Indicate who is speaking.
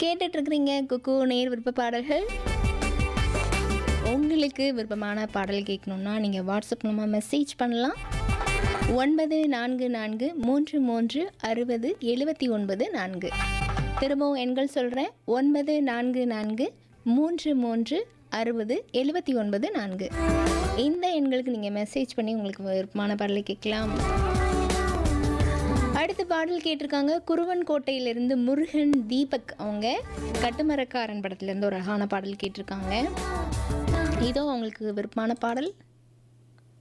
Speaker 1: கேட்டுட்டு இருக்கிறீங்க குக்கு நேர் விருப்ப பாடல்கள் உங்களுக்கு விருப்பமான பாடல் கேட்கணுன்னா நீங்கள் வாட்ஸ்அப் மூலமாக மெசேஜ் பண்ணலாம் ஒன்பது நான்கு நான்கு மூன்று மூன்று அறுபது எழுபத்தி ஒன்பது நான்கு திரும்பவும் எண்கள் சொல்கிறேன் ஒன்பது நான்கு நான்கு மூன்று மூன்று அறுபது எழுபத்தி ஒன்பது நான்கு இந்த எண்களுக்கு நீங்கள் மெசேஜ் பண்ணி உங்களுக்கு விருப்பமான பாடலை கேட்கலாம் அடுத்த பாடல் கேட்டிருக்காங்க குருவன் கோட்டையிலிருந்து முருகன் தீபக் அவங்க கட்டுமரக்காரன் படத்துலேருந்து ஒரு அழகான பாடல் கேட்டிருக்காங்க இதோ அவங்களுக்கு விருப்பமான பாடல்